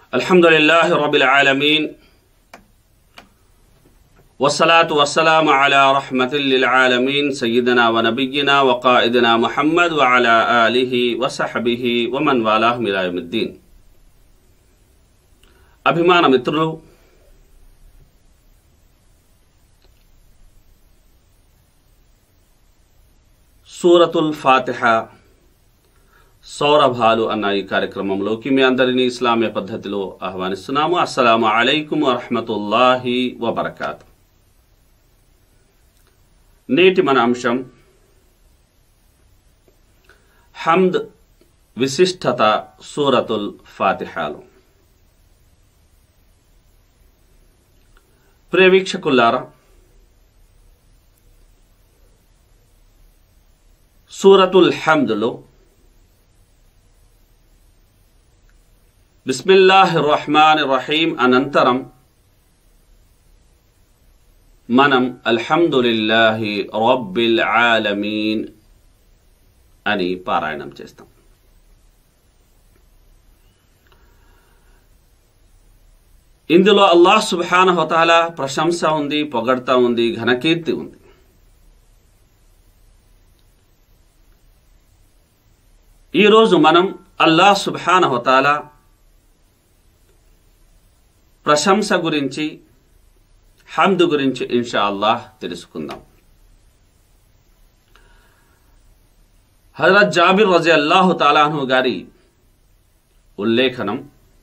الحمد لله رب العالمين والصلاة والسلام على رحمة للعالمين سيدنا ونبينا وقائدنا محمد وعلى آله وصحبه ومن والاه إلى يوم الدين అభిమాన మిత్రులు సూరతుల్ ఫాతిహ సౌరభాలు అన్న ఈ కార్యక్రమంలోకి మీ అందరినీ ఇస్లామీయ పద్ధతిలో ఆహ్వానిస్తున్నాము అస్సలాము అలైకుం వరహమతుల్లాహి వబర్కాత్ నేటి మన అంశం హమ్ద్ విశిష్టత సూరతుల్ ఫాతిహాలు ప్రియ వీక్షకుల్లారా సూరతుల్ హమ్ద్లో బిస్మిల్లాహ్ రహమాన్ రహీం అనంతరం మనం అల్హమ్దులిల్లాహి రబ్బిల్ ఆలమీన్ అని పారాయణం చేస్తాం ఇందులో అల్లాహ్ సుబ్హాన హోతాల ప్రశంస ఉంది పొగడ్త ఉంది ఘనకీర్తి ఉంది ఈరోజు మనం అల్లాహ్ సుబ్హాన హోతాల ప్రశంస గురించి హమ్ద్ గురించి ఇన్షా అల్లాహ్ తెలుసుకుందాం హజరత్ జాబిర్ రజి అల్లాహు తాలాహు గారి ఉల్లేఖనం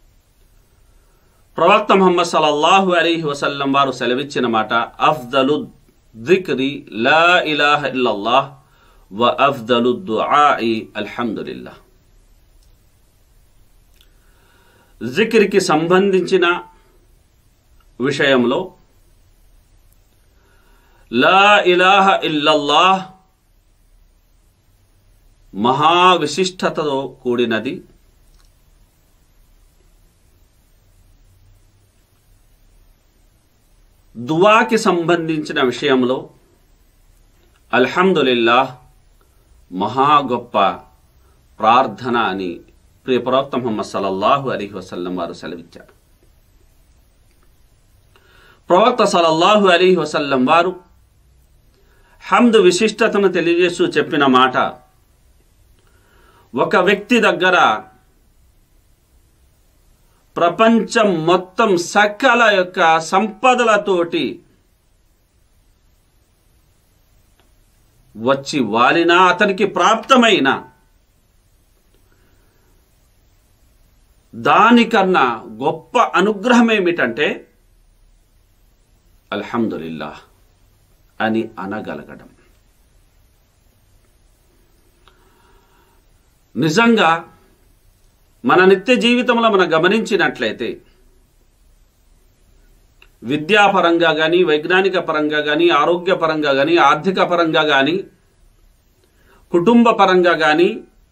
ప్రవక్త ముహమ్మద్ సల్లల్లాహు అలీహి వసల్లం వారు సెలవిచ్చిన మాట అఫ్దలు దిక్రి లా ఇలాహ ఇల్లల్లాహ్ వ అఫ్దలు దుఆఈ అల్హమ్దులిల్లా జిక్రికి సంబంధించిన విషయంలో లా ఇలాహ ఇల్లల్లాహ్ మహావిశిష్టతతో కూడినది దువాకి సంబంధించిన విషయంలో అల్హమ్దులిల్లాహ్ మహా గొప్ప ప్రార్థన అని ప్రియ ప్రవక్త ముహమ్మద్ సల్లల్లాహు అలీ వసల్లం వారు సెలవిచ్చారు ప్రవక్త సల్లల్లాహు అలీ వసల్లం వారు హమ్ద్ విశిష్టతను తెలియజేస్తూ చెప్పిన మాట ఒక వ్యక్తి దగ్గర ప్రపంచం మొత్తం సకల యొక్క సంపదలతోటి వచ్చి వాలినా అతనికి ప్రాప్తమైన దానికన్నా గొప్ప అనుగ్రహం ఏమిటంటే అల్హమ్దులిల్లాహ్ అని అనగలగడం నిజంగా మన నిత్య జీవితంలో మనం గమనించినట్లయితే విద్యాపరంగా కానీ వైజ్ఞానిక పరంగా కానీ ఆరోగ్య పరంగా కానీ ఆర్థిక పరంగా కానీ కుటుంబ పరంగా కానీ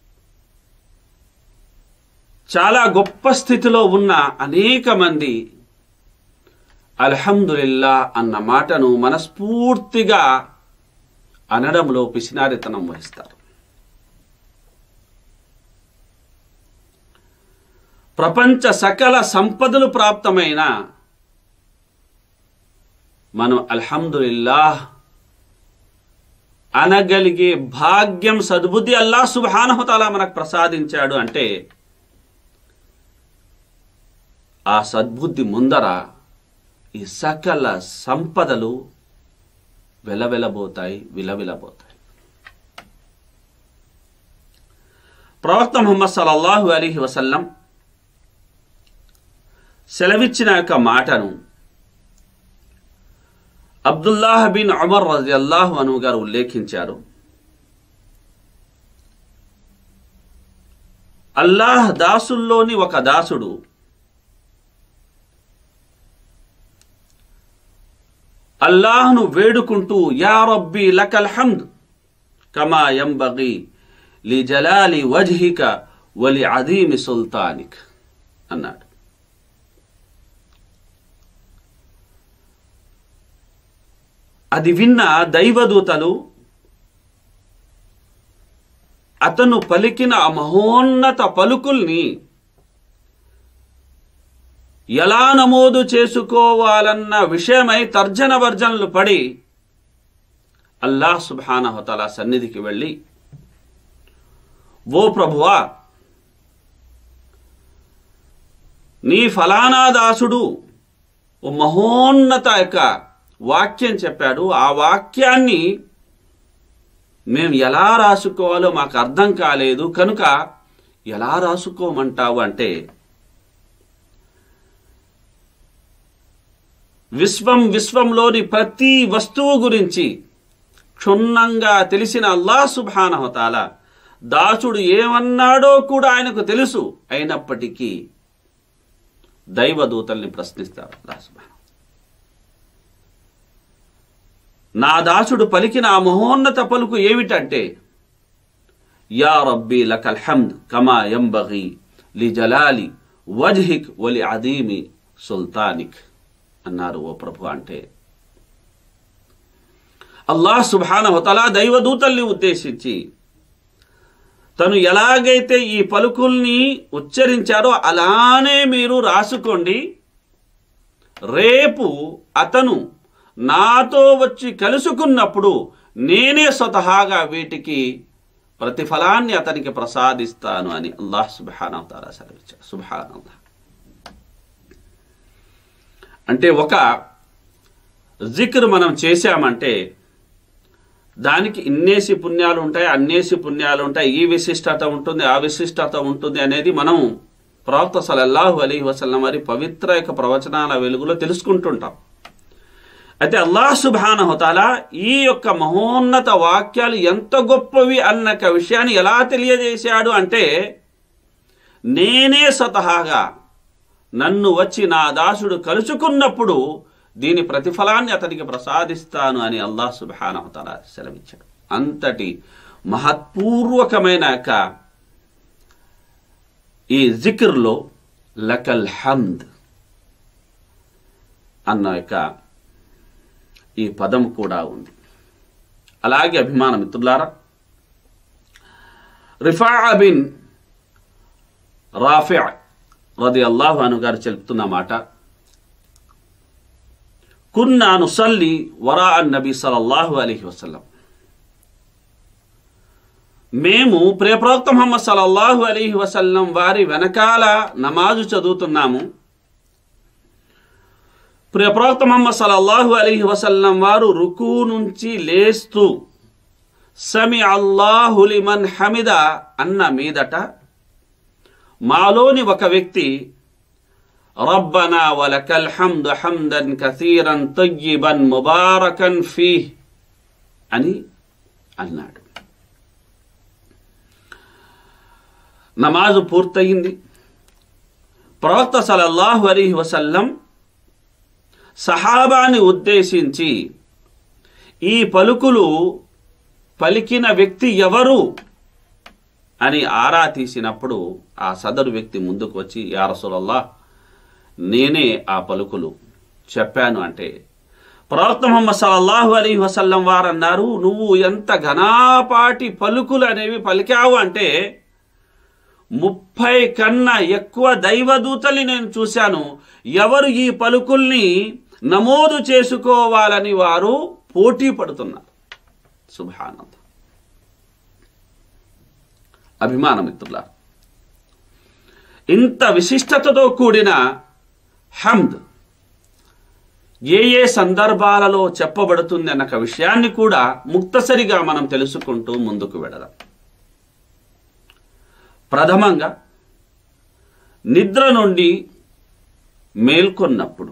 చాలా గొప్ప స్థితిలో ఉన్న అనేక మంది అల్హమ్దులిల్లా అన్న మాటను మనస్ఫూర్తిగా అనడంలో పిసినారితనం వహిస్తారు ప్రపంచ సకల సంపదలు ప్రాప్తమైన మనం అల్హమ్దులిల్లాహ్ అనగలిగే భాగ్యం సద్బుద్ధి అల్లా సుబానహతాలా మనకు ప్రసాదించాడు అంటే ఆ సద్బుద్ధి ముందర ఈ సకల సంపదలు వెలవెలబోతాయి విలవిలబోతాయి ప్రవక్త ముహమ్మద్ సల్లల్లాహు అలీహి వసల్లం సెలవిచ్చిన యొక్క మాటను అబ్దుల్లాహ్ బిన్ అమర్ రజియల్లాహు అను గారు ఉల్లేఖించారు అల్లాహ్ దాసుల్లోని ఒక దాసుడు అల్లాహ్ను వేడుకుంటూ యా రబ్బీ లకల్ హమ్ద్ కమా యంబగి లి జలాలి వజ్హిక వలి అదీమి సుల్తానిక్ అన్నాడు అది విన్న దైవదూతలు అతను పలికిన ఆ మహోన్నత పలుకుల్ని ఎలా నమోదు చేసుకోవాలన్న విషయమై తర్జన భర్జనలు పడి అల్లాహ్ సుబానహతల సన్నిధికి వెళ్ళి ఓ ప్రభువా నీ ఫలానా దాసుడు ఓ మహోన్నత యొక్క వాక్యం చెప్పాడు ఆ వాక్యాన్ని మేము ఎలా రాసుకోవాలో మాకు అర్థం కాలేదు కనుక ఎలా రాసుకోమంటావు అంటే విశ్వం విశ్వంలోని ప్రతి వస్తువు గురించి క్షుణ్ణంగా తెలిసిన అల్లా సుభానహతాల దాసుడు ఏమన్నాడో కూడా ఆయనకు తెలుసు అయినప్పటికీ దైవదూతల్ని ప్రశ్నిస్తారు అల్లా సుబ్హానహు. నా దాసుడు పలికిన ఆ మహోన్నత పలుకు ఏమిటంటే యా రబ్బీ లకల్ హమ్ద్ కమా యంబగీ లి జలాలి వజ్హిక్ వలి అదీమి సుల్తానిక్ అన్నారు ఓ ప్రభు అంటే అల్లాహ్ సుబానవతల దైవదూతల్ని ఉద్దేశించి తను ఎలాగైతే ఈ పలుకుల్ని ఉచ్చరించారో అలానే మీరు రాసుకోండి రేపు అతను నాతో వచ్చి కలుసుకున్నప్పుడు నేనే స్వతహాగా వీటికి ప్రతిఫలాన్ని అతనికి ప్రసాదిస్తాను అని అల్లాహ్ సుబానవతారా సెలవిచ్చారు సుబాన్ అంటే ఒక జిక్ర్ మనం చేశామంటే దానికి ఇన్నేసి పుణ్యాలు ఉంటాయి అన్నేసి పుణ్యాలు ఉంటాయి ఈ విశిష్టత ఉంటుంది ఆ విశిష్టత ఉంటుంది అనేది మనం ప్రవక్త సలల్లాహు అలీ వసల్లం వారి పవిత్ర యొక్క ప్రవచనాల వెలుగులో తెలుసుకుంటుంటాం అయితే అల్లాహ్ సుబాన హుతాలా ఈ యొక్క మహోన్నత వాక్యాలు ఎంత గొప్పవి అన్న ఒక విషయాన్ని ఎలా తెలియజేశాడు అంటే నేనే స్వతహాగా నన్ను వచ్చి నా దాసుడు కలుసుకున్నప్పుడు దీని ప్రతిఫలాన్ని అతనికి ప్రసాదిస్తాను అని అల్లాహ్ సుబానవతల సెలవిచ్చాడు అంతటి మహత్పూర్వకమైన యొక్క ఈ జిక్ర్లో లకల్ హమ్ద్ అన్న యొక్క ఈ పదం కూడా ఉంది అలాగే అభిమాన మిత్రులారా రిఫా బిన్ రాఫి రది అల్లాహు అను గారు చెప్తున్న మాట కున్నా నుసల్లి వరా అన్ నబీ సలల్లాహు అలీహి వసల్లం మేము ప్రియప్రవక్త ముహమ్మద్ సలల్లాహు అలీహి వసల్లం వారి వెనకాల నమాజు చదువుతున్నాము ప్రియప్రవక్త ముహమ్మద్ సలల్లాహు అలీహి వసల్లం వారు రుకు నుంచి లేస్తూ సమి అల్లాహు లిమన్ హమిద అన్న మీదట మాలోని ఒక వ్యక్తి రబ్బనా వలకల్ హమ్దు హమ్దన్ కసీరన్ తయ్యిబన్ ముబారకన్ ఫీహ్ అని అన్నాడు నమాజు పూర్తయింది ప్రవక్త సలల్లాహు అలీహి వసల్లం సహాబాని ఉద్దేశించి ఈ పలుకులు పలికిన వ్యక్తి ఎవరు అని ఆరా తీసినప్పుడు ఆ సదరు వ్యక్తి ముందుకు వచ్చి యా రసూలల్లా నేనే ఆ పలుకులు చెప్పాను అంటే ప్రవక్త ముహమ్మద్ సల్లల్లాహు అలీ వసల్లం వారు అన్నారు నువ్వు ఎంత ఘనాపాటి పలుకులు అనేవి పలికావు అంటే ముప్పై కన్నా ఎక్కువ దైవదూతల్ని నేను చూశాను ఎవరు ఈ పలుకుల్ని నమోదు చేసుకోవాలని వారు పోటీ పడుతున్నారు శుభానంద అభిమాన మిత్రుల ఇంత విశిష్టతతో కూడిన హమ్ద్ ఏ ఏ సందర్భాలలో చెప్పబడుతుంది అన్న ఒక విషయాన్ని కూడా ముక్తసరిగా మనం తెలుసుకుంటూ ముందుకు వెడదాం ప్రథమంగా నిద్ర నుండి మేల్కొన్నప్పుడు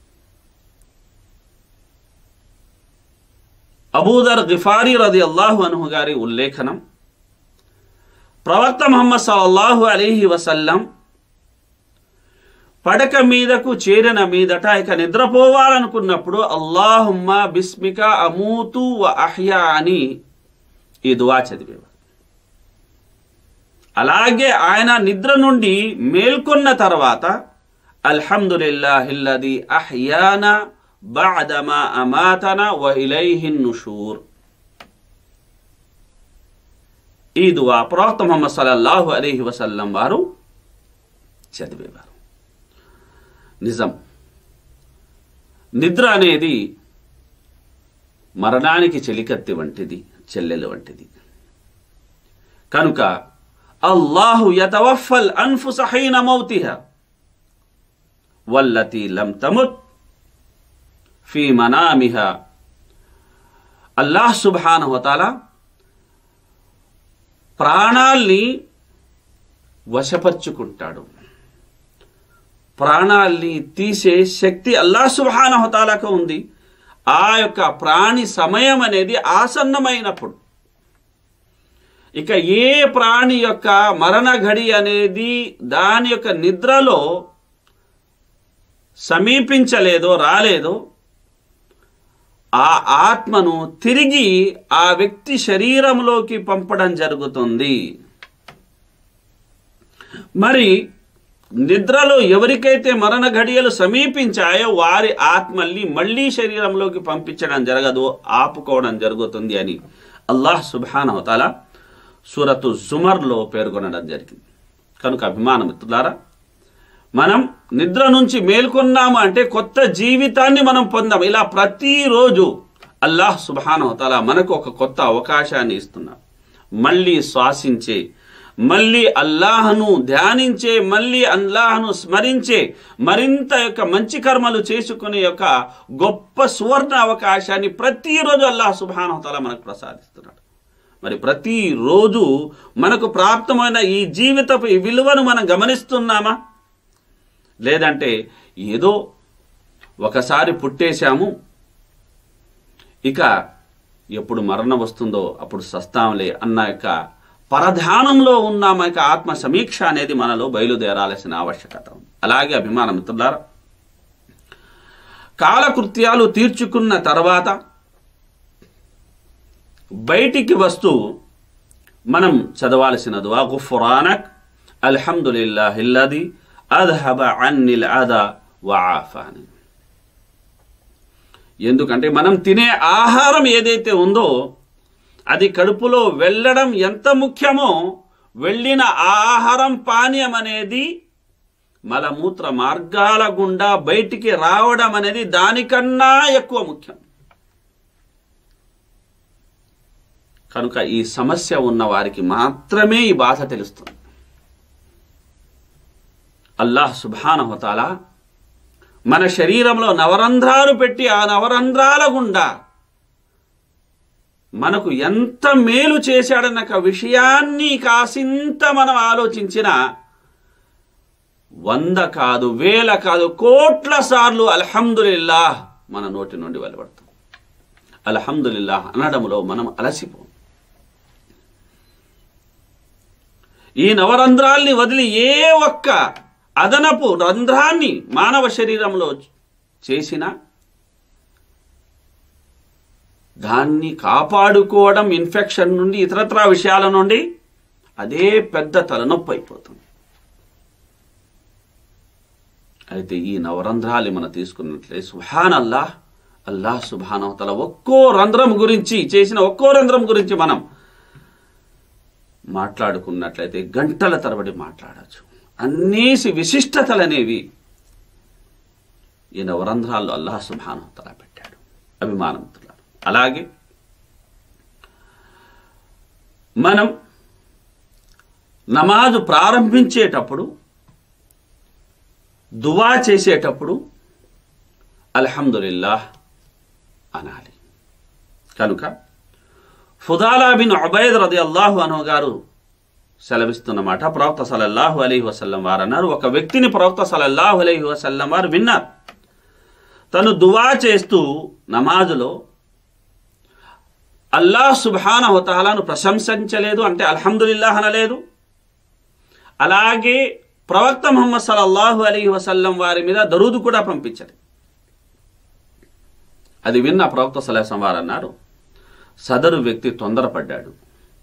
అబూదర్ గిఫారీ రది అల్లాహు అనుహు గారి ఉల్లేఖనం ప్రవక్త ముహమ్మద్ సల్లల్లాహు అలీహి వసల్లం పడక మీదకు చేరిన మీదట ఇక నిద్రపోవాలనుకున్నప్పుడు అల్లాహుమ్మ బిస్మిక అమూతు వ అహ్యా అని ఈ దువా చదివేవారు అలాగే ఆయన నిద్ర నుండి మేల్కొన్న తర్వాత అల్హమ్దులిల్లాహిల్లది అహ్యానా బాదమా అమాతన వ ఇలైహిన్ నుషూర్ ఈ దువా ప్రవక్త ముహమ్మద్ సల్లల్లాహు అలీహి వసల్లం వారు చదివేవారు నిజం నిద్ర అనేది మరణానికి చెలికత్తి వంటిది చెల్లెలు వంటిది కనుక అల్లాహు యతవఫల్ అన్ఫుస హైన మౌతిహ వల్లతి లం తముత్ ఫీ మనామిహ అల్లాహ్ సుబ్హానహు వతాలా ప్రాణాల్ని వశపరుచుకుంటాడు ప్రాణాల్ని తీసే శక్తి అల్లా సుబానహతాలకు ఉంది ఆ యొక్క ప్రాణి సమయం అనేది ఆసన్నమైనప్పుడు ఇక ఏ ప్రాణి యొక్క మరణ ఘడి అనేది దాని యొక్క నిద్రలో సమీపించలేదో రాలేదో ఆ ఆత్మను తిరిగి ఆ వ్యక్తి శరీరంలోకి పంపడం జరుగుతుంది మరి నిద్రలో ఎవరికైతే మరణ ఘడియలు సమీపించాయో వారి ఆత్మల్ని మళ్ళీ శరీరంలోకి పంపించడం జరగదు ఆపుకోవడం జరుగుతుంది అని అల్లాహ్ సుబానవతాల సూరతు జుమర్లో పేర్కొనడం జరిగింది కనుక అభిమాన మిత్రులారా మనం నిద్ర నుంచి మేల్కొన్నాము అంటే కొత్త జీవితాన్ని మనం పొందాం ఇలా ప్రతిరోజు అల్లాహ్ సుబానవతాల మనకు ఒక కొత్త అవకాశాన్ని ఇస్తున్నాడు మళ్ళీ శ్వాసించే మళ్ళీ అల్లాహను ధ్యానించే మళ్ళీ అల్లాహను స్మరించే మరింత యొక్క మంచి కర్మలు చేసుకునే యొక్క గొప్ప సువర్ణ అవకాశాన్ని ప్రతిరోజు అల్లాహ్ సుబానవతాల మనకు ప్రసాదిస్తున్నాడు మరి ప్రతిరోజు మనకు ప్రాప్తమైన ఈ జీవితపు ఈ విలువను మనం గమనిస్తున్నామా లేదంటే ఏదో ఒకసారి పుట్టేశాము ఇక ఎప్పుడు మరణం వస్తుందో అప్పుడు సస్తాంలే అన్న యొక్క పరధ్యానంలో ఉన్న మన యొక్క ఆత్మ సమీక్ష అనేది మనలో బయలుదేరాల్సిన ఆవశ్యకత ఉంది అలాగే అభిమాన మిత్రులారా కాలకృత్యాలు తీర్చుకున్న తర్వాత బయటికి వస్తూ మనం చదవాల్సిన దువా గుఫ్రానక్ అల్హమ్దులిల్లాహిల్లది అద్హబ అన్నిల్ అదా వఆఫాని ఎందుకంటే మనం తినే ఆహారం ఏదైతే ఉందో అది కడుపులో వెళ్ళడం ఎంత ముఖ్యమో వెళ్ళిన ఆహారం పానీయం అనేది మలమూత్ర మార్గాల గుండా బయటికి రావడం అనేది దానికన్నా ఎక్కువ ముఖ్యం కనుక ఈ సమస్య ఉన్న వారికి మాత్రమే ఈ బాధ తెలుస్తుంది అల్లాహ్ సుభానహతాల మన శరీరంలో నవరంధ్రాలు పెట్టి ఆ నవరంధ్రాల గుండా మనకు ఎంత మేలు చేశాడన్న ఒక విషయాన్ని కాసింత మనం ఆలోచించిన వంద కాదు వేల కాదు కోట్ల సార్లు అల్హమ్దులిల్లాహ్ మన నోటి నుండి వెలువడతాం అల్హమ్దులిల్లాహ్ అనడంలో మనం అలసిపోం ఈ నవరంధ్రాల్ని వదిలి ఏ ఒక్క అదనపు రంధ్రాన్ని మానవ శరీరంలో చేసిన దాన్ని కాపాడుకోవడం ఇన్ఫెక్షన్ నుండి ఇతరత్రా విషయాల నుండి అదే పెద్ద తలనొప్పి అయిపోతుంది అయితే ఈ నవరంధ్రాలు మనం తీసుకున్నట్లే సుహాన్ అల్లాహ్ అల్లాహ్ సుభానవతల ఒక్కో రంధ్రం గురించి చేసిన ఒక్కో రంధ్రం గురించి మనం మాట్లాడుకున్నట్లయితే గంటల తరబడి మాట్లాడచ్చు అన్నేసి విశిష్టతలనేవి ఈ నవరంధ్రాల్లో అల్లాహ్ సుభానవతల పెట్టాడు అభిమానవంతులు అలాగే మనం నమాజు ప్రారంభించేటప్పుడు దువా చేసేటప్పుడు అల్హమ్దులిల్లాహ్ అనాలి కనుక ఫుదాలా బిన్ ఉబైద్ రది అల్లాహు అను గారు సెలవిస్తున్నమాట ప్రవక్త సలల్లాహు అలైహి వసల్లం వారు అన్నారు ఒక వ్యక్తిని ప్రవక్త సలల్లాహు అలైహి వసల్లం వారు విన్నారు తను దువా చేస్తూ నమాజులో అల్లాహ్ సుబ్హాన హుతాలాను ప్రశంసించలేదు అంటే అల్హమ్దులిల్లాహ్ అనలేదు అలాగే ప్రవక్త ముహమ్మద్ సల్లల్లాహు అలీ వసల్లం వారి మీద దరూదు కూడా పంపించాడు అది విన్న ప్రవక్త సలహం వారు అన్నారు సదరు వ్యక్తి తొందరపడ్డాడు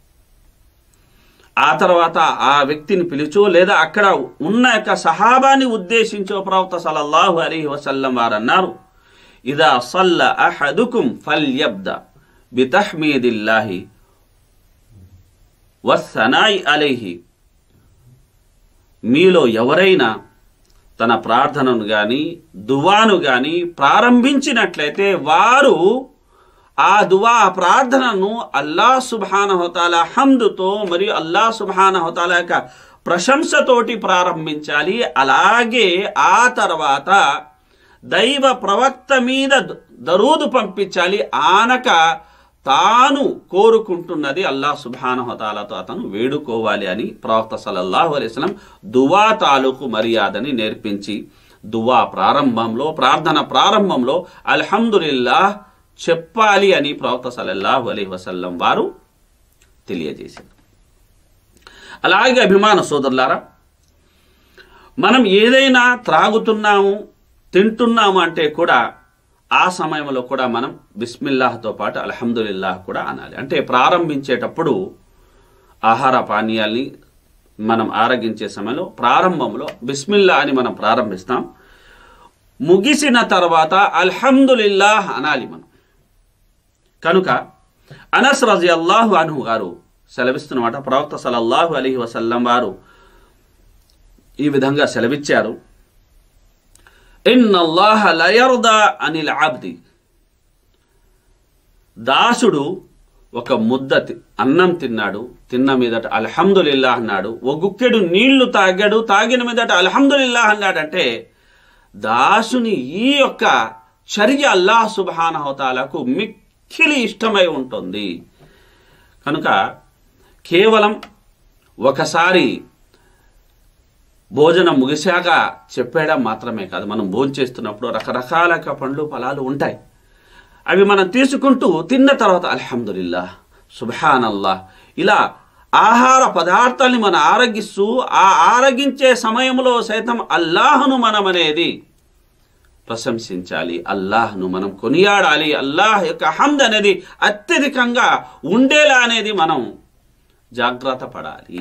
ఆ తర్వాత ఆ వ్యక్తిని పిలిచో లేదా అక్కడ ఉన్న యొక్క సహాబాని ఉద్దేశించో ప్రవక్త సలల్లాహు అలీ వసల్లం వారు అన్నారు ఇదా సల్ల అహదుకుం ఫల్యబ్ద బితహ్మీదిల్లాహి వస్సనాయి అలైహి మీలో ఎవరైనా తన ప్రార్థనను గాని దువాను గాని ప్రారంభించినట్లయితే వారు ఆ దువా ఆ ప్రార్థనను అల్లా సుబానహతాల హమ్దుతో మరియు అల్లా సుబానహతాల యొక్క ప్రశంసతోటి ప్రారంభించాలి అలాగే ఆ తర్వాత దైవ ప్రవక్త మీద ద- దరూదు పంపించాలి ఆనక తాను కోరుకుంటున్నది అల్లా సుబానహతాలతో అతను వేడుకోవాలి అని ప్రవక్త సల్లల్లాహు అలైస్లం దువా తాలూకు మర్యాదని నేర్పించి దువా ప్రారంభంలో ప్రార్థన ప్రారంభంలో అల్హమ్దులిల్లాహ్ చెప్పాలి అని ప్రవక్త సల్లల్లాహు అలైహి వసల్లం వారు తెలియజేశారు అలాగే అభిమాన సోదరులారా మనం ఏదైనా త్రాగుతున్నాము తింటున్నాము అంటే కూడా ఆ సమయంలో కూడా మనం బిస్మిల్లాహ్తో పాటు అల్హమ్దులిల్లాహ్ కూడా అనాలి అంటే ప్రారంభించేటప్పుడు ఆహార పానీయాల్ని మనం ఆరగించే సమయంలో ప్రారంభంలో బిస్మిల్లా అని మనం ప్రారంభిస్తాం ముగిసిన తర్వాత అల్హమ్దులిల్లాహ్ అనాలి మనం కనుక అనస్ రజి అల్లాహు అన్హు గారు సెలవిస్తున్నమాట ప్రవక్త సలల్లాహు అలీహి వసల్లం వారు ఈ విధంగా సెలవిచ్చారు ఇన్నల్లాహ లయర్దా అనిల్ ఆబ్ది దాసుడు ఒక ముద్ద తి- అన్నం తిన్నాడు తిన్న మీదట అల్హమ్దులిల్లా అన్నాడు ఓ గుక్కెడు నీళ్లు తాగాడు తాగిన మీదట అల్హమ్దులిల్లా అన్నాడంటే దాసుని ఈ యొక్క చర్య అల్లాహ్ సుబానహతాలకు మిక్కిలి ఇష్టమై ఉంటుంది కనుక కేవలం ఒకసారి భోజనం ముగిశాక చెప్పేయడం మాత్రమే కాదు మనం భోజనం చేస్తున్నప్పుడు రకరకాల పండ్లు ఫలాలు ఉంటాయి అవి మనం తీసుకుంటూ తిన్న తర్వాత అల్హమ్దులిల్లా సుబ్హానల్లా ఇలా ఆహార పదార్థాల్ని మనం ఆరగిస్తూ ఆ ఆరగించే సమయంలో సైతం అల్లాహ్ను మనం అనేది ప్రశంసించాలి అల్లాహ్ను మనం కొనియాడాలి అల్లాహ్ యొక్క హమ్ద్ అనేది అత్యధికంగా ఉండేలా అనేది మనం జాగ్రత్త పడాలి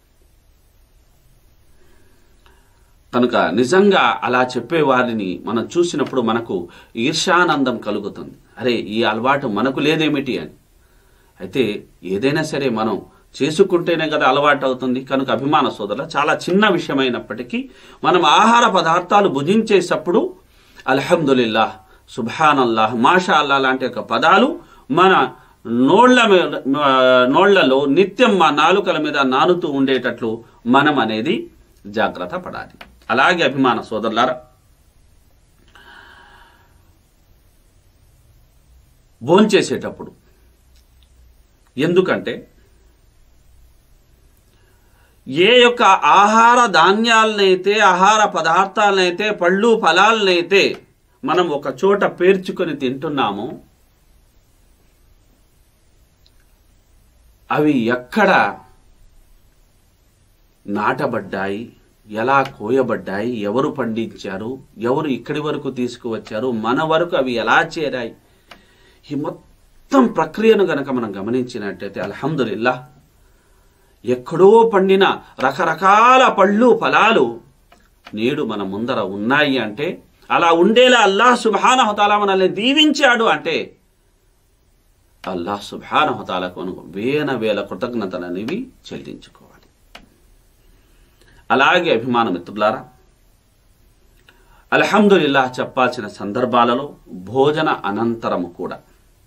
కనుక నిజంగా అలా చెప్పే వారిని మనం చూసినప్పుడు మనకు ఈర్షానందం కలుగుతుంది అరే ఈ అలవాటు మనకు లేదేమిటి అని అయితే ఏదైనా సరే మనం చేసుకుంటేనే కదా అలవాటు అవుతుంది కనుక అభిమాన సోదరుల చాలా చిన్న విషయమైనప్పటికీ మనం ఆహార పదార్థాలు భుజించేటప్పుడు అల్హమ్దులిల్లాహ్ సుబ్హానల్లాహ్ మాషా అల్లా లాంటి యొక్క పదాలు మన నోళ్ల మీద- నోళ్లలో నిత్యం మా నాలుకల మీద నానుతూ ఉండేటట్లు మనం అనేది జాగ్రత్త పడాలి అలాగే అభిమాన సోదరులారా భోంచేసేటప్పుడు ఎందుకంటే ఏ యొక్క ఆహార ధాన్యాలనైతే ఆహార పదార్థాలనైతే పళ్ళు ఫలాలనైతే మనం ఒక చోట పేర్చుకొని తింటున్నామో అవి ఎక్కడ నాటబడ్డాయి ఎలా కోయబడ్డాయి ఎవరు పండించారు ఎవరు ఇక్కడి వరకు తీసుకువచ్చారు మన వరకు అవి ఎలా చేరాయి ఈ మొత్తం ప్రక్రియను గనక మనం గమనించినట్టయితే అల్హమ్దులిల్లా ఎక్కడో పండిన రకరకాల పళ్ళు ఫలాలు నేడు మన ముందర ఉన్నాయి అంటే అలా ఉండేలా అల్లాహ్ సుబానహతాల మనల్ని దీవించాడు అంటే అల్లాహ్ సుబానహతాలకు మనకు వేల వేల కృతజ్ఞతలు అనేవి చెల్లించుకోవాలి అలాగే అభిమాన మిత్రులారా అల్హమ్దులిల్లా చెప్పాల్సిన సందర్భాలలో భోజన అనంతరము కూడా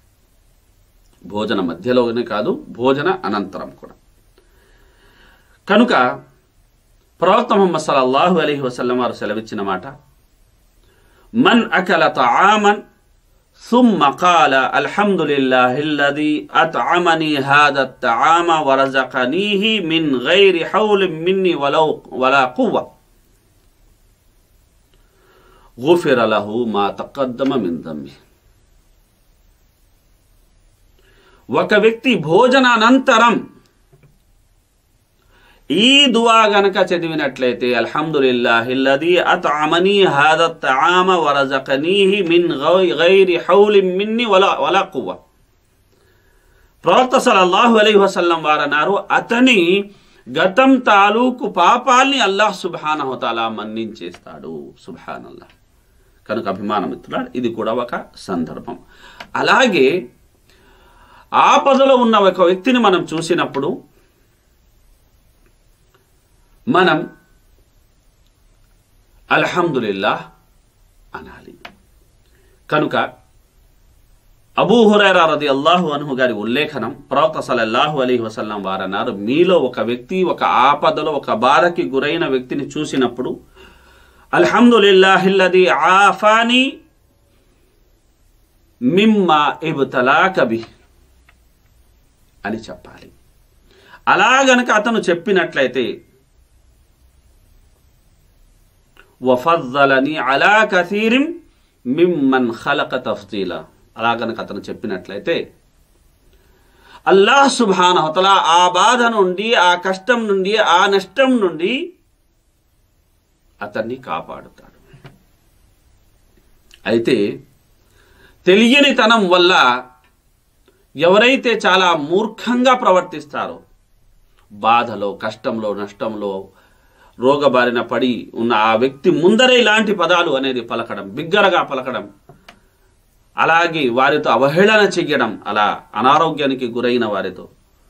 భోజన మధ్యలోనే కాదు భోజన అనంతరం కూడా కనుక ప్రవక్త ముహమ్మద్ సల్లల్లాహు అలైహి వసల్లం వారు సెలవిచ్చిన మాట మన్ అకల తామన్ ثم قال الحمد لله الذي أطعمني هذا الطعام ورزقنيه من غير حول مني ولو ولا قوة غفر له ما تقدم من ذنبه ఒక వ్యక్తి భోజనానంతరం ఈ దువా గనక చదివినట్లయితే అల్హమ్దులిల్లాహిల్లది అత్అమని హాద తఆమ వరజకనీహి మిన్ గై- గైరి హౌలిన్ మిన్ని వలా వలా కువ్వ ప్రవక్త సల్లల్లాహు అలైహి వసల్లం వారన్నారు అతని గతం తాలూకు పాపాల్ని అల్లాహ్ సుబ్హానహు తాలా మన్నించేస్తాడు సుబ్హానల్లాహ్ కనుక అభిమాన మిత్రులారా ఇది కూడా ఒక సందర్భం అలాగే ఆపదలో ఉన్న ఒక వ్యక్తిని మనం చూసినప్పుడు మనం అల్హమ్దులిల్లా అనాలి కనుక అబూ హురైరా రది అల్లాహు అన్హు గారి ఉల్లేఖనం ప్రవక్త సలల్లాహు అలీహి వసల్లం వారన్నారు మీలో ఒక వ్యక్తి ఒక ఆపదలో ఒక బాధకి గురైన వ్యక్తిని చూసినప్పుడు అల్హమ్దులిల్లాహిల్లది ఆఫాని మిమ్మా ఇబ్తలా కబి అని చెప్పాలి అలా గనక అతను చెప్పినట్లయితే వఫద్దలని అలా కథీరిం మిమ్మన్ ఖలక తఫ్తీలా అలా గనక అతను చెప్పినట్లయితే అల్లాహ్ సుభానహతల ఆ బాధ నుండి ఆ కష్టం నుండి ఆ నష్టం నుండి అతన్ని కాపాడుతాడు అయితే తెలియని తనం వల్ల ఎవరైతే చాలా మూర్ఖంగా ప్రవర్తిస్తారో బాధలో కష్టంలో నష్టంలో రోగబారిన పడి ఉన్న ఆ వ్యక్తి ముందరే ఇలాంటి పదాలు అనేది పలకడం బిగ్గరగా పలకడం అలాగే వారితో అవహేళన చెయ్యడం అలా అనారోగ్యానికి గురైన వారితో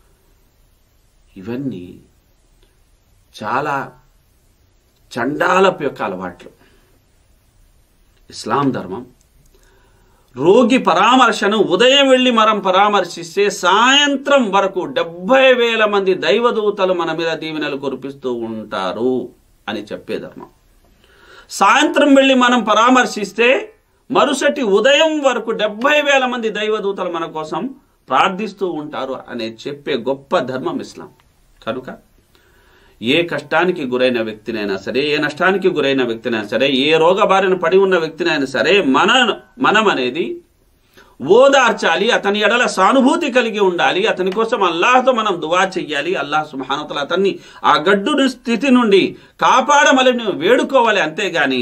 ఇవన్నీ చాలా చండాలపు యొక్క అలవాట్లు ఇస్లాం ధర్మం రోగి పరామర్శను ఉదయం వెళ్ళి మనం పరామర్శిస్తే సాయంత్రం వరకు డెబ్బై వేల మంది దైవదూతలు మన మీద దీవెనలు కురిపిస్తూ ఉంటారు అని చెప్పే ధర్మం సాయంత్రం వెళ్ళి మనం పరామర్శిస్తే మరుసటి ఉదయం వరకు డెబ్బై వేల మంది దైవదూతలు మన కోసం ప్రార్థిస్తూ ఉంటారు అనే చెప్పే గొప్ప ధర్మం ఇస్లాం కనుక ఏ కష్టానికి గురైన వ్యక్తినైనా సరే ఏ నష్టానికి గురైన వ్యక్తినైనా సరే ఏ రోగ బారిన పడి ఉన్న వ్యక్తినైనా సరే మన మనం అనేది ఓదార్చాలి అతని ఎడల సానుభూతి కలిగి ఉండాలి అతని కోసం అల్లాహ్తో మనం దువా చెయ్యాలి అల్లాహ్ సుమహానతలు అతన్ని ఆ గడ్డు స్థితి నుండి కాపాడమని వేడుకోవాలి అంతేగాని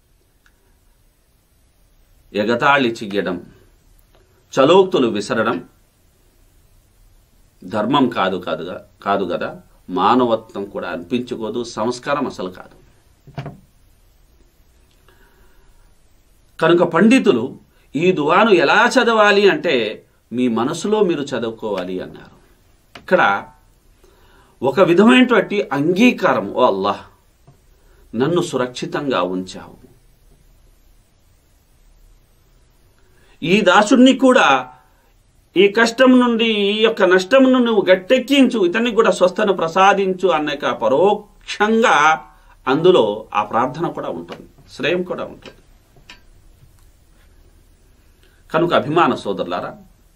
ఎగతాళి చెయ్యడం చలోక్తులు విసరడం ధర్మం కాదు కాదుగా కాదు కదా మానవత్వం కూడా అనిపించుకోదు సంస్కారం అసలు కాదు కనుక పండితులు ఈ దువాను ఎలా చదవాలి అంటే మీ మనసులో మీరు చదువుకోవాలి అన్నారు ఇక్కడ ఒక విధమైనటువంటి అంగీకారం ఓ అల్లాహ్ నన్ను సురక్షితంగా ఉంచావు ఈ దాసుడిని కూడా ఈ కష్టం నుండి ఈ యొక్క నష్టం నుండి నువ్వు గట్టెక్కించు ఇతనికి కూడా స్వస్థను ప్రసాదించు అన్న పరోక్షంగా అందులో ఆ ప్రార్థన కూడా ఉంటుంది శ్రేయం కూడా ఉంటుంది కనుక అభిమాన సోదరులారా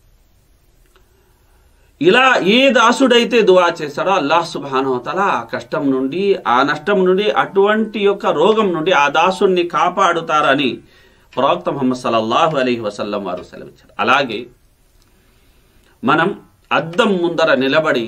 ఇలా ఏ దాసుడైతే దువా చేస్తాడో అల్లాహ్ సుబానోతల ఆ కష్టం నుండి ఆ నష్టం నుండి అటువంటి యొక్క రోగం నుండి ఆ దాసుడిని కాపాడుతారని ప్రవక్త ముహమ్మద్ సల్లల్లాహు అలీహి వసల్లం వారు సెలవిచ్చారు అలాగే మనం అద్దం ముందర నిలబడి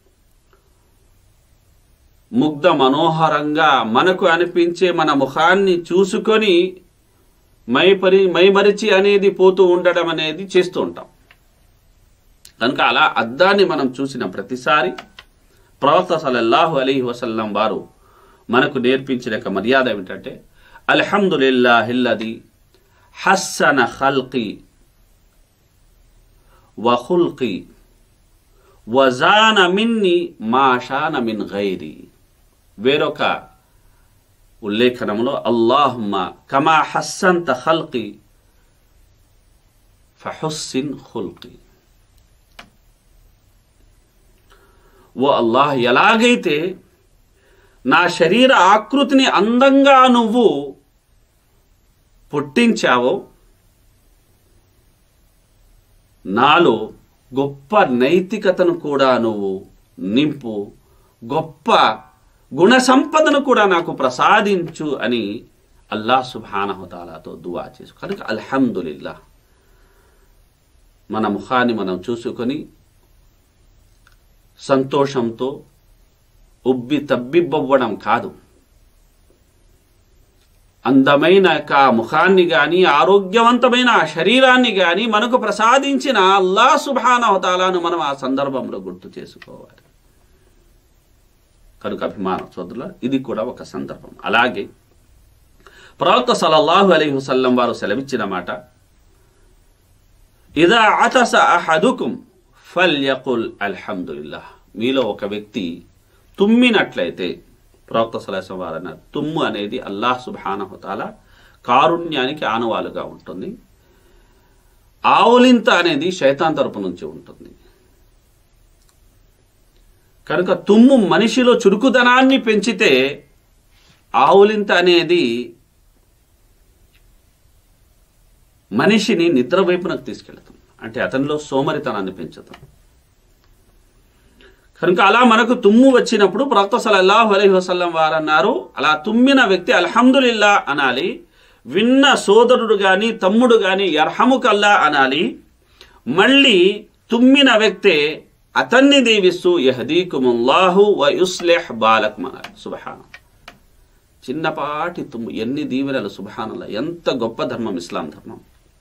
ముగ్ధ మనోహరంగా మనకు అనిపించే మన ముఖాన్ని చూసుకొని మైపరి మైమరిచి అనేది పోతూ ఉండడం అనేది చేస్తూ ఉంటాం కనుక అలా అద్దాన్ని మనం చూసిన ప్రతిసారి ప్రవక్త సలల్లాహు అలీ వసల్లం వారు మనకు నేర్పించిన యొక్క మర్యాద ఏమిటంటే అల్హమ్దులిల్లాహిల్లది హస్సన ఖల్కి వహుల్కి వజాన మిన్ని మాషాన మిన్ గైరి వేరొక ఉల్లేఖనంలో అల్లాహుమ్మ కమా హస్సంత ఖల్కి ఫహుస్సిన్ ఖుల్కి ఓ అల్లాహ్ ఎలాగైతే నా శరీర ఆకృతిని అందంగా నువ్వు పుట్టించావో నాలో గొప్ప నైతికతను కూడా నువ్వు నింపు గొప్ప గుణ సంపదను కూడా నాకు ప్రసాదించు అని అల్లా సుభానహతాలాతో దువా చేసు కనుక అల్హమ్దులిల్లా మన ముఖాన్ని మనం చూసుకొని సంతోషంతో ఉబ్బి తబ్బిబ్బవ్వడం కాదు అందమైన యొక్క ఆ ముఖాన్ని గాని ఆరోగ్యవంతమైన ఆ శరీరాన్ని గాని మనకు ప్రసాదించిన అల్లా సుభానవతాలను మనం ఆ సందర్భంలో గుర్తు చేసుకోవాలి కనుక అభిమానం సోదరుల ఇది కూడా ఒక సందర్భం అలాగే ప్రవక్త సలల్లాహు అలీ వసల్లం వారు సెలవిచ్చిన మాట ఇదా అతస అహదుకుం ఫల్యకుల్ అల్హమ్దుల్లాహ్ మీలో ఒక వ్యక్తి తుమ్మినట్లయితే ప్రవక్త సలహం వారు అన్నారు తుమ్ము అనేది అల్లాహ్ సుబానహుతాల కారుణ్యానికి ఆనవాలుగా ఉంటుంది ఆవులింత అనేది శైతాన్ తరపు నుంచి ఉంటుంది కనుక తుమ్ము మనిషిలో చురుకుదనాన్ని పెంచితే ఆవులింత అనేది మనిషిని నిద్ర వైపునకు తీసుకెళ్తుంది అంటే అతనిలో సోమరితనాన్ని పెంచుతుంది కనుక అలా మనకు తుమ్ము వచ్చినప్పుడు ప్రవక్త సలల్లాహు అలైహి వసల్లం వారు అన్నారు అలా తుమ్మిన వ్యక్తి అల్హమ్దులిల్లా అనాలి విన్న సోదరుడు గాని తమ్ముడు గాని యర్హముకల్లా అనాలి మళ్ళీ తుమ్మిన వ్యక్తే అతన్ని దీవిస్తూ యహదీకుముల్లాహు వ యుస్లిహ్ బాలక్ అనాలి సుబహాన చిన్నపాటి తుమ్ము ఎన్ని దీవెనలు సుబహానల్లా ఎంత గొప్ప ధర్మం ఇస్లాం ధర్మం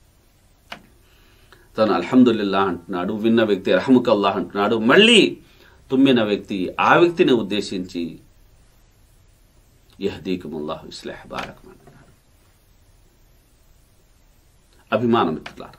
తను అల్హమ్దుల్లా అంటున్నాడు విన్న వ్యక్తి రహముకల్లా అంటున్నాడు మళ్ళీ తుమ్మిన వ్యక్తి ఆ వ్యక్తిని ఉద్దేశించి యహదీకుముల్లాహు ఇస్లాహ్ బాలకం అంటున్నాడు అభిమానం మిత్రులారా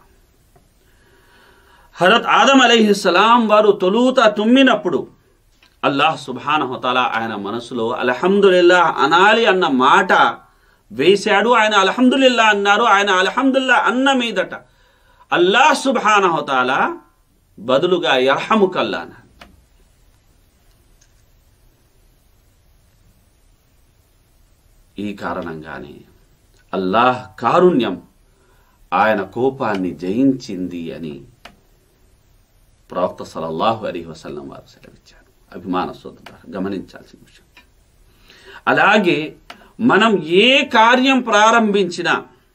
హరత్ ఆదం అలైహిస్సలాం వారు తొలుత తుమ్మినప్పుడు అల్లాహ్ సుబానహతాల ఆయన మనసులో అల్హమ్దుల్లా అనాలి అన్న మాట వేశాడు ఆయన అల్హమ్దుల్లా అన్నారు ఆయన అల్హమ్దుల్లా అన్న మీదట అల్లాహ్ సుబానహతాల బదులుగా యర్హముకల్లా అన్నాడు ఈ కారణంగానే అల్లాహ్ కారుణ్యం ఆయన కోపాన్ని జయించింది అని ప్రవక్త సలల్లాహు అలీ వసల్లం వారు సెలవిచ్చారు అభిమాన సోదరు గమనించాల్సిన విషయం అలాగే మనం ఏ కార్యం ప్రారంభించినా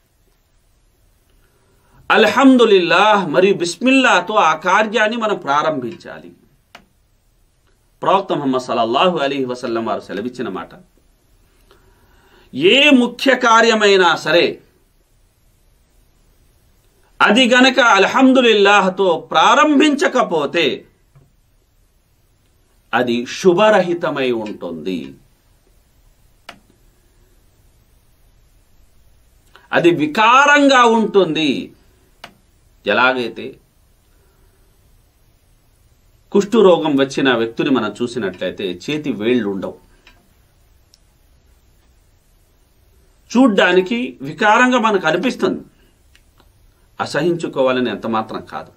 అల్హమ్దులిల్లాహ్ మరియు బిస్మిల్లాతో ఆ కార్యాన్ని మనం ప్రారంభించాలి ప్రవక్త ముహమ్మద్ సలల్లాహు అలీ వసల్లం వారు సెలవిచ్చిన మాట ఏ ముఖ్య కార్యమైనా సరే అది గనక అల్హమ్దులిల్లాహతో ప్రారంభించకపోతే అది శుభరహితమై ఉంటుంది అది వికారంగా ఉంటుంది ఎలాగైతే కుష్టు రోగం వచ్చిన వ్యక్తిని మనం చూసినట్లయితే చేతి వేళ్ళు ఉండవు చూడ్డానికి వికారంగా మనకు అనిపిస్తుంది అసహించుకోవాలని ఎంత మాత్రం కాదు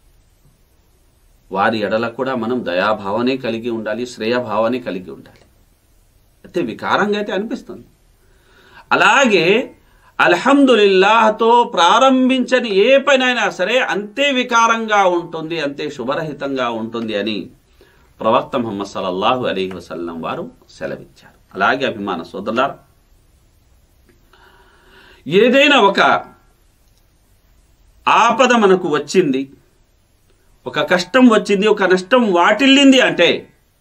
వారి ఎడల కూడా మనం దయాభావనే కలిగి ఉండాలి శ్రేయభావనే కలిగి ఉండాలి అయితే వికారంగా అయితే అనిపిస్తుంది అలాగే అల్హమ్దులిల్లాహతో ప్రారంభించని ఏ పనైనా సరే అంతే వికారంగా ఉంటుంది అంతే శుభరహితంగా ఉంటుంది అని ప్రవక్త ముహమ్మద్ సల్లల్లాహు అలీహి వసల్లం వారు సెలవిచ్చారు అలాగే అభిమాన సోదరులారు ఏదైనా ఒక ఆపద మనకు వచ్చింది ఒక కష్టం వచ్చింది ఒక నష్టం వాటిల్లింది అంటే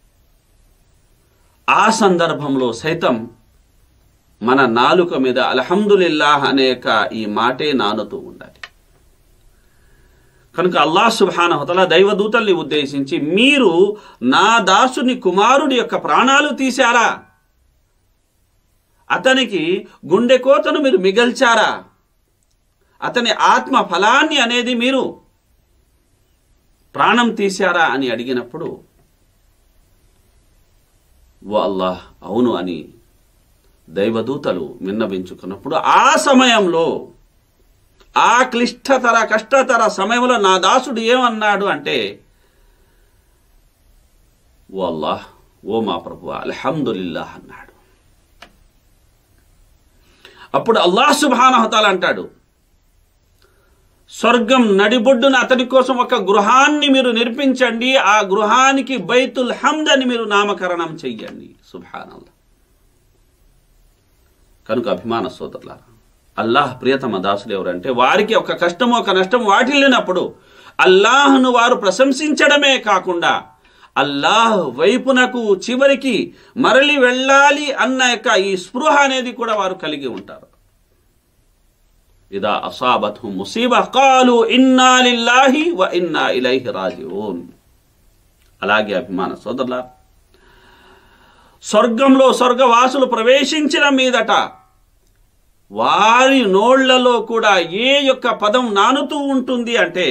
ఆ సందర్భంలో సైతం మన నాలుక మీద అల్హమ్దులిల్లాహ్ అనేక ఈ మాటే నానుతూ ఉండాలి కనుక అల్లాహ్ సుబానహతల దైవదూతల్ని ఉద్దేశించి మీరు నా దాసుని కుమారుడి యొక్క ప్రాణాలు తీశారా అతనికి గుండె కోతను మీరు మిగల్చారా అతని ఆత్మ ఫలాన్ని అనేది మీరు ప్రాణం తీశారా అని అడిగినప్పుడు ఓ అల్లాహ్ అవును అని దైవదూతలు విన్నవించుకున్నప్పుడు ఆ సమయంలో ఆ క్లిష్టతర కష్టతర సమయంలో నా దాసుడు ఏమన్నాడు అంటే ఓ అల్లాహ్ ఓ మా ప్రభు అల్హమ్దుల్లాహ్ అన్నాడు అప్పుడు అల్లాహ్ సుబానహతాల అంటాడు స్వర్గం నడిబొడ్డున అతని కోసం ఒక గృహాన్ని మీరు నిర్మించండి ఆ గృహానికి బైతుల్ హమ్ద్ అని మీరు నామకరణం చెయ్యండి సుభానల్లా కనుక అభిమాన సోదరులారా అల్లాహ్ ప్రియతమ దాసులు ఎవరంటే వారికి ఒక కష్టం ఒక నష్టం వాటిల్లినప్పుడు అల్లాహ్ను వారు ప్రశంసించడమే కాకుండా అల్లాహ్ వైపునకు చివరికి మరలి వెళ్ళాలి అన్న యొక్క ఈ స్పృహ అనేది కూడా వారు కలిగి ఉంటారు ఇదా అసాబత్ ముసీబా కాలు ఇన్నా లిల్లాహి వ ఇన్నా ఇలైహి రాజిఊన్ అలాగే అభిమాన సోదరులా స్వర్గంలో స్వర్గవాసులు ప్రవేశించిన మీదట వారి నోళ్లలో కూడా ఏ యొక్క పదం నానుతూ ఉంటుంది అంటే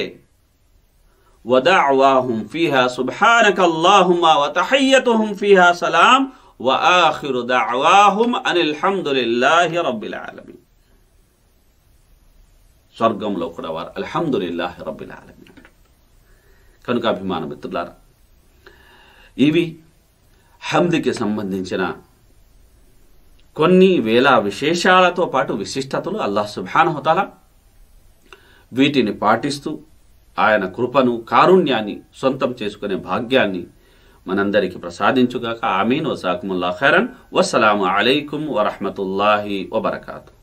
వదఅవాహుం ఫీహా సుబ్హానక అల్లాహుమ్మా వ తహయ్యతుహుం ఫీహా సలాం وآخر دعواهم أن الحمد لله رب العالمين స్వర్గంలో కూడా వారు అల్హమ్దులిల్లాహి రబ్బిల్ ఆలమీన్ అంటారు కనుక అభిమాన మిత్రులారా ఇవి హమ్దికి సంబంధించిన కొన్ని వేల విశేషాలతో పాటు విశిష్టతలు అల్లాహ్ సుబ్హానహుతాల వీటిని పాటిస్తూ ఆయన కృపను కారుణ్యాన్ని సొంతం చేసుకునే భాగ్యాన్ని మనందరికీ ప్రసాదించుగాక ఆమీన్ వసాకుముల్లా ఖైరన్ వసలాము అలైకుం వరహమతుల్లాహి వబర్కాతు